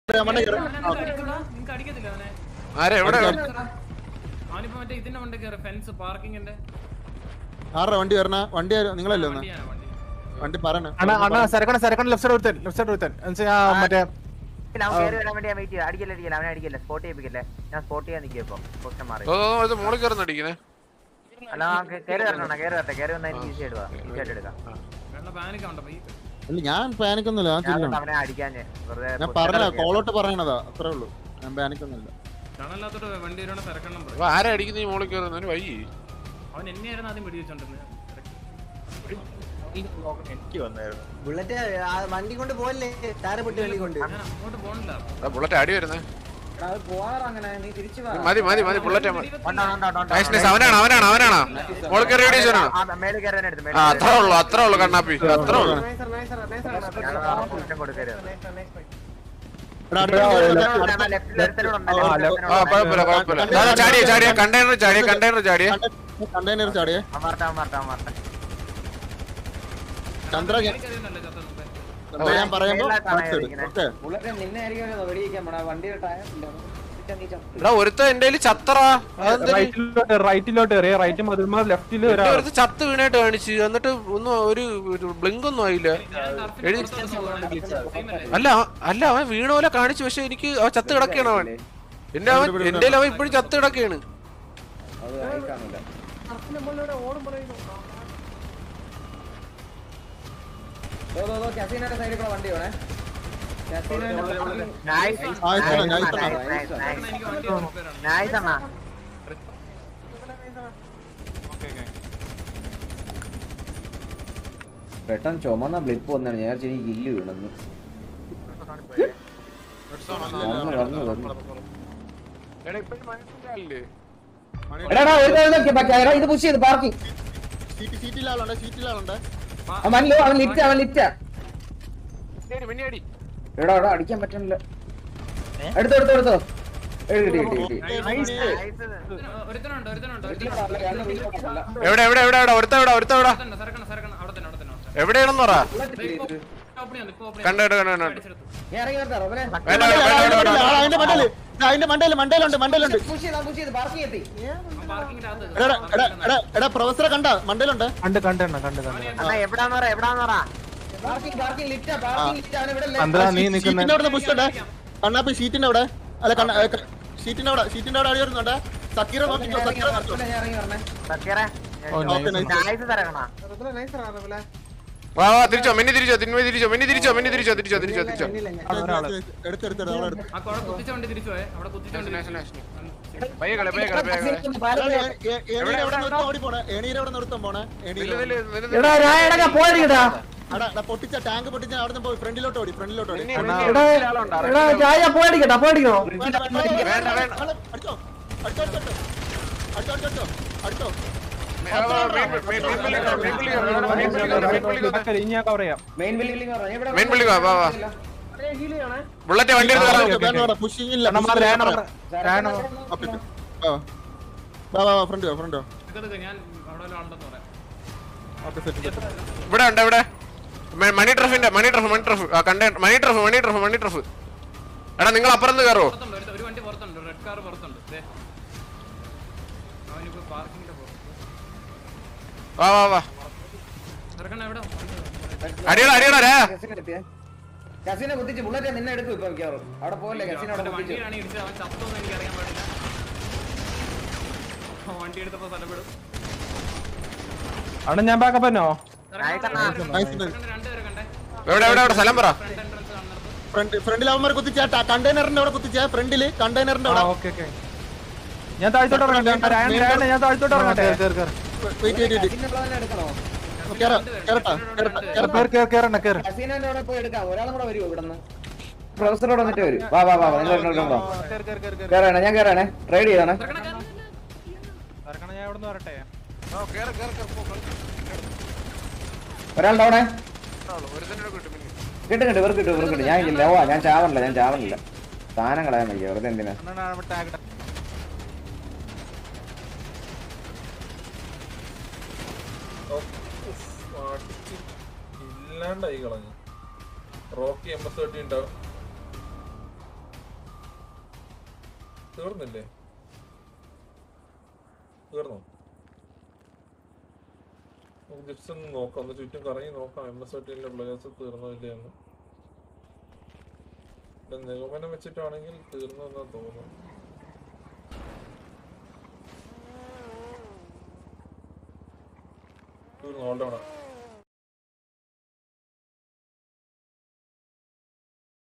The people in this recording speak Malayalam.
മണ്ടേ കയറി നിങ്ങക്ക് അടിക്കത്തില്ല അവനെ ആരെ എവിടെ അവനിപ്പോ മറ്റേ ഇതിന്റെ മണ്ടേ കയറി ഫെൻസ് പാർക്കിങ്ങിന്റെ ആരുടെ വണ്ടി വരണ വണ്ടി ആര്- നിങ്ങളല്ലേ ഒന്ന് വണ്ടിയാണ് വണ്ടി വണ്ടി പറയണേ അണ്ണാ അണ്ണാ സരക്കണ സരക്കണ ലെഫ്റ്റ് സൈഡ് ഒരുത്തൻ ലെഫ്റ്റ് സൈഡ് ഒരുത്തൻ എന്നുവെച്ചാ മറ്റേ ഇല്ല, അവൻ കേറി വരാൻ വേണ്ടി ഞാൻ വെയിറ്റ് ചെയ്യാം അടിക്കല്ല അടിക്കല്ല അവനെ അടിക്കല്ല സ്പോട്ട് ചെയ്യിപ്പിക്കല്ലേ ഞാൻ സ്പോട്ട് ചെയ്യാൻ നിൽക്കുക ഇപ്പൊ പൊക്കം മാറി ഓ ഓ, ഇത് മോളിൽ കയറുന്ന അടിക്കണേ അല്ല ആ, കേ- കേറി വരണം കേറി വരട്ടെ കേറി വന്നാൽ എനിക്ക് ഈസി ആയിട്ട് വാ ഈസി ആയിട്ട് എടുക്കാം വെള്ള പാനിക് ഉണ്ടോ ഈ ഇല്ല ഞാൻ പാനിക്കൊന്നുമില്ല ഞാൻ ഞാൻ ചില്ലാണ് അവനെ അടിക്കാൻ വെറുതെ ഞാൻ പറഞ്ഞ കോളോട്ട് പറയണതാ അത്രേ ഉള്ളൂ ഞാൻ പാനിക്കൊന്നുമില്ല ടണല്ലാത്തോട്ട് വണ്ടി വരുവാണ് തിരക്കണം അപ്പൊ ആരെ അടിക്കുന്ന ഈ മോളിൽ കയറുന്നതിന് വൈകി അവൻ എന്നെയായിരുന്നു ആദ്യം വെടിവെച്ചോണ്ടിരുന്നത് എനിക്ക് വന്നായിരുന്നു ബുള്ളറ്റ് ആ വണ്ടി കൊണ്ട് പോകല്ലേ താര പൊട്ടി വെള്ളി കൊണ്ട് ഞാൻ അങ്ങോട്ട് പോണില്ല ബുള്ളറ്റ് അടി വരുന്നേ പോവാറ അങ്ങനെ നീ തിരിച്ചു വാ മതി മതി മതി ബുള്ളറ്റ് ഉണ്ടോ, ഉണ്ടോ, ഉണ്ടോ, ഉണ്ടോ. നൈസ് നൈസ് അവനാണ് അവനാണ് അവനാണ് മോളിൽ കയറി അടിച്ചവനാണ് ആ, മേളിൽ കയറി തന്നെ എടുത്ത് ആ മേളിൽ അത്രേ ഉള്ളു അത്രേ ഉള്ളു കണ്ണാപ്പി അത്രേ ഉള്ളു നൈസർ നൈസർ നൈസർ ഞാൻ കുറ്റം കൊടുക്കരുത് എടാ, അടുത്ത വണ്ടി വരട്ടെ, അടുത്ത- ലെഫ്റ്റിൽ ഒരുത്തനോടുണ്ട് ആ കുഴപ്പമില്ല കുഴപ്പമില്ല അതാ ചാടിയ ചാടിയ കണ്ടെയ്നർ ചാടിയ കണ്ടെയ്നർ ചാടിയ കണ്ടെയ്നർ ചാടിയേ അമർത്താം അമർത്താം അമർത്താം ചന്ദ്ര ഞാൻ- എനിക്കറിയുന്നല്ലേ ചത്ത മുമ്പേ ചന്ദ്ര ഞാൻ പറയുമ്പോ മേളിലായിട്ടാണ് back side. ഇരിക്കുന്നത്. Okay. ബുള്ളറ്റ് നിന്നെ ആയിരിക്കും വെടിയിക്കാൻ പോണ വണ്ടിയുടെ ടയർ ഇല്ല നീ ചത്തു എടാ ഒരുത്ത എന്റെ കയ്യില് ചത്തറാ അതെന്താ റൈറ്റിലോട്ട് റൈറ്റിലോട്ട് കയറിയ റൈറ്റ് മതിൽമാർ ലെഫ്റ്റില് എന്റെ ഒരാൾ ഒരുത്ത ചത്ത് വീണായിട്ട് കാണിച്ച് എന്നിട്ട് ഒന്നും ഒരു ബ്ലിങ്ക് ഒന്നും ആയില്ല എഴുതി അല്ല അവൻ- അല്ല അവൻ വീണ പോലെ കാണിച്ചു പക്ഷെ എനിക്ക് അവൻ ചത്ത് കിടക്കുകയാണ് അവൻ എന്റെ അവൻ എന്റെ അവൻ ഇപ്പോഴും ചത്ത് കിടക്കുകയാണ് അത് ആയി കാണില്ല ഓ ഓ കസീനയുടെ സൈഡിൽ കൂടെ വണ്ടി വേണേ കസീനയുടെ Nice, Nice nice, ആണ്, nice nice, ആണ്. nice, nice. എനിക്ക് വണ്ടി റിപ്പയറാണ് Nice അണ്ണാ. പെട്ടെന്ന് ചുമന്ന ബ്ലിപ്പ് വന്നാണ് ഞാൻ വിചാരിച്ചു എനിക്ക് ഗില്ല് വീണെന്ന് വന്നു വന്നു വന്നു എടാ ഇപ്പോഴും മനസ്സിലായില്ലേ എടാ എടാ, ഒരു കാര്യം നോക്കിയേ, ബാക്കി, എടാ, ഇത് പുഷ് ചെയ്ത് പാർക്കിംഗ് സീറ്റ് സീറ്റിലാളുണ്ട് സീറ്റിലാളുണ്ട് അവൻ ലോ അവൻ ലിറ്റ് അവൻ ലിറ്റാ മിന്നിയടി എടാ എടാ അടിക്കാൻ പറ്റണില്ല എടുത്തോ എടുത്തോ എടുത്തോ ഏയ്, കിട്ടി കിട്ടി കിട്ടി Nice. ഒരുത്തനുണ്ട് ഒരുത്തനുണ്ട് എവിടെ എവിടെ എവിടെ എവിടെ ഒരുത്ത എവിടെ ഒരുത്ത എവിടെ ഒരുത്തനുണ്ട് സരക്കണം സരക്കണം അവിടെ തന്നെ അവിടെ തന്നെ അവിടെ തന്നെ എവിടെയാണെന്ന് പറ ഓപ്പൺ ചെയ്യാം ഇപ്പൊ ഓപ്പൺ കണ്ടു കണ്ടു കണ്ടു കണ്ടു അടിച്ചെടുത്തു ഞാൻ ഇറങ്ങി വരട്ടെ റോബനെ വേണ്ട വേണ്ട വേണ്ട വേണ്ട വേണ്ട അതിന്റെ മണ്ടയില് ദാ, അതിന്റെ മണ്ടയില് മണ്ടയിലുണ്ട് മണ്ടയിലുണ്ട് പുഷ് ചെയ്ത് പുഷ് ചെയ്ത് പാർക്കിംഗ് എത്തി പാർക്കിങ്ങിന്റെ എടാ എടാ അകത്ത് എടാ എടാ പ്രൊഫസറെ കണ്ട മണ്ടയിലുണ്ട് കണ്ട് കണ്ടെണ്ണ കണ്ട് കണ്ട് അണ്ണാ എവിടാന്ന് പറ എവിടാന്ന് പറ പാർക്കിംഗ് പാർക്കിംഗ് ലിറ്റാ പാർക്കിംഗ് ലിറ്റാ അവൻ ഇവിടെ ചന്ദ്ര നീ നിക്കുന്ന ഷീറ്റിന്റെ അവിടെ പുഷ് ഉണ്ട് കണ്ണാപ്പി ഷീറ്റിന്റെ അവിടെ അല്ല കണ്ണ ഏ, ക- ഷീറ്റിന്റെ അവിടെ ഷീറ്റിന്റെ അവിടെ അടി വരുന്നുണ്ട് സക്കീറ നോക്കിക്കോ സക്കീറ നോക്കിക്കോ ഞാൻ ഇറങ്ങി വരണേ സക്കീറെ ഓ, ഓക്കെ നൈസ് നൈസ് തരക്കണ വാ വാ തിരിച്ചോ മിന്നി തിരിച്ചോ തിന്മ തിരിച്ചോ മിന്നി തിരിച്ചോ മിന്നി തിരിച്ചോ തിരിച്ചോ തിരിച്ചോ തിരിച്ചോ എടുത്തെടുത്ത് അവിടെ എടുത്ത് ആ കുഴപ്പം കുത്തിച്ച വണ്ടി തിരിച്ചു പോയെ അവിടെ കുത്തിച്ച വണ്ടി പയ്യെ കളി പയ്യെ കളി പയ്യെ കളി ഏണീരെ എവിടെ നിർത്താൻ ഓടി പോണേ ഏണീരെ എവിടെ നിർത്താൻ പോണേ നില്ല്, ഏണീരെ നില്ല്, നില്ല്, നില്ല്. എടാ ഞാൻ എടാ പോയിരിക്കടാ അടാ എടാ, പൊട്ടിച്ച ടാങ്ക് പൊട്ടിച്ച അവിടെ നിന്ന് പോയി ഫ്രണ്ടിലോട്ട് ഓടി ഫ്രണ്ടിലോട്ട് ഓടി മിന്നി, മിന്നി, എടാ ആളുണ്ടോ? എടാ ചായ പോയിരിക്കട്ടാ പോയിരിക്കണോ വേണ്ട, വേണ്ട, വേണ്ട, വേണ്ട, വേണ്ട. ആള് അടിച്ചോ അടിച്ചോ അടിച്ചോ അടിച്ചോ അടിച്ചോ അടിച്ചോ ആ, വാ, main bill- main main billing വാ, മെയിൻ ബില്ലിംഗ് വാ, മെയിൻ ബില്ലിംഗ് വാ, മെയിൻ ബില്ലിംഗ് വാ. ഇനി ഞാൻ കവർ ചെയ്യാം മെയിൻ ബിൽഡിംഗ് പറഞ്ഞു ഇവിടെ മെയിൻ ബില്ലിംഗ് വാ, വാ, വാ. ബുള്ളറ്റ് വണ്ടി എടുത്ത് കയറാം പുഷിംഗ് ഇല്ല നമ്പർ pushing ഞാൻ ഇല്ല. നമ്പർ ഞാൻ ഓക്കേ, ഓക്കേ. ആ. വാ വാ വാ ഫ്രണ്ട് വാ ഫ്രണ്ട് വാ ഇതൊക്കെ ഞാൻ അവിടെ വല്ല ആളുണ്ടെന്ന് പറയാം ഓക്കെ സെറ്റ് സെറ്റ് ഇവിടെ ഉണ്ട് ഇവിടെ മ- മണി ട്രഫിന്റെ മണി ട്രഫ് മണി ട്രഫ് ആ കണ്ടേ മണി ട്രഫ് മണി ട്രഫ് മണി ട്രഫ് എടാ നിങ്ങൾ അപ്പുറത്ത് കയറോ പുറത്തുണ്ട് ഒരു- ഒരു വണ്ടി പുറത്തുണ്ട് റെഡ് കാർ പുറത്തുണ്ട് ദേ. അവനിപ്പോ പാർക്കിങ്ങിന്റെ പുറത്ത് വാ വാ വാ ചെറുക്കണ്ണ എവിടെ അടിയടാ അടിയടാ രേ കസിനെ കുത്തിച്ച് ബുള്ളറ്റ് നിന്നെ എടുക്കും ഇപ്പൊ മിക്കവാറും അവിടെ പോലെ കസിനെ അവിടെ അവന്റെ കുത്തിച്ച് വണ്ടിയിലാണ് ഇടിച്ചത് അവൻ ചത്തോന്ന് എനിക്ക് അറിയാൻ പാടില്ല അവൻ വണ്ടി എടുത്തപ്പോ സ്ഥലപ്പെടും അവിടെ ഞാൻ ബാക്കപ്പ് തന്നോ നൈസ് രണ്ടുപേരെ കണ്ടേ എവിടെ എവിടെ എവിടെ സ്ഥലം പറ ഫ്രണ്ട് എൻട്രൻസ് കാണുന്നത് ഫ്രണ്ട് ഫ്രണ്ടിൽ അവന്മാർ കുത്തിച്ച കണ്ടെയ്നറിന്റെ അവിടെ കുത്തിച്ച ഫ്രണ്ടില് കണ്ടെയ്നറിന്റെ അവിടെ ഓക്കെ ഓക്കെ ഞാൻ താഴ്ത്തോട്ട് ഇറങ്ങട്ടെ രായണ്ണ, രായണ്ണ, ഞാൻ താഴ്ത്തോട്ട് ഇറങ്ങട്ടെ വെയിറ്റ് ചെയ്തിട്ട് കസിനുള്ളവനെ എടുക്കണോ കേറാ കേറട്ടാ കേറട്ടാ കേറട്ടാ കേറ് കേറ് കേറണ്ണ കേറ് കസീനോന്റെ അവിടെ പോയി എടുക്കാം ഒരാളും കൂടെ വരുമോ ഇവിടെ നിന്ന് പ്രൊഫസറോട് വന്നിട്ട് വരും വാ വാ വാ വാ, നിങ്ങൾ ഇങ്ങോട്ട് വാ. കേറ് കേറ് കേറ് കേറ് കേറാണേ ഞാൻ കേറാണേ ട്രേഡ് ചെയ്യണേ ഇറങ്ങണ ഞാൻ ഇവിടെ നിന്ന് വരട്ടെ ഒരാൾ ഡൗണേ ഒരുത്തനോട് കിട്ടും മിന്നി. കിട്ടും കിട്ടും ഇവർക്ക് കിട്ടും ഇവർക്ക് കിട്ടും ഞാൻ ഇല്ല ഓ ഞാൻ ചാവണില്ല ഞാൻ ചാവണില്ല സാധനം കളയാൻ വയ്യ വെറുതെ എന്തിനാ അണ്ണാ ടാഗ് ഇല്ലാണ്ടായി കളഞ്ഞു റോക്കി എം എസ് തേർട്ടി ഉണ്ടാവും തീർന്നില്ലേ തീർന്നോ നമുക്ക് ജസ്റ്റ് ഒന്ന് നോക്കാം ഒന്ന് ചുറ്റും കറങ്ങി നോക്കാം എം എസ് ഒട്ടിയിലെ പ്ലേയേഴ്സ് തീർന്നില്ലേ എന്ന് ഇവിടെ നിഗമനം വെച്ചിട്ടാണെങ്കിൽ തീർന്നു എന്നാ തോന്നുന്നു തീർന്നു ഓൾഡൗണാ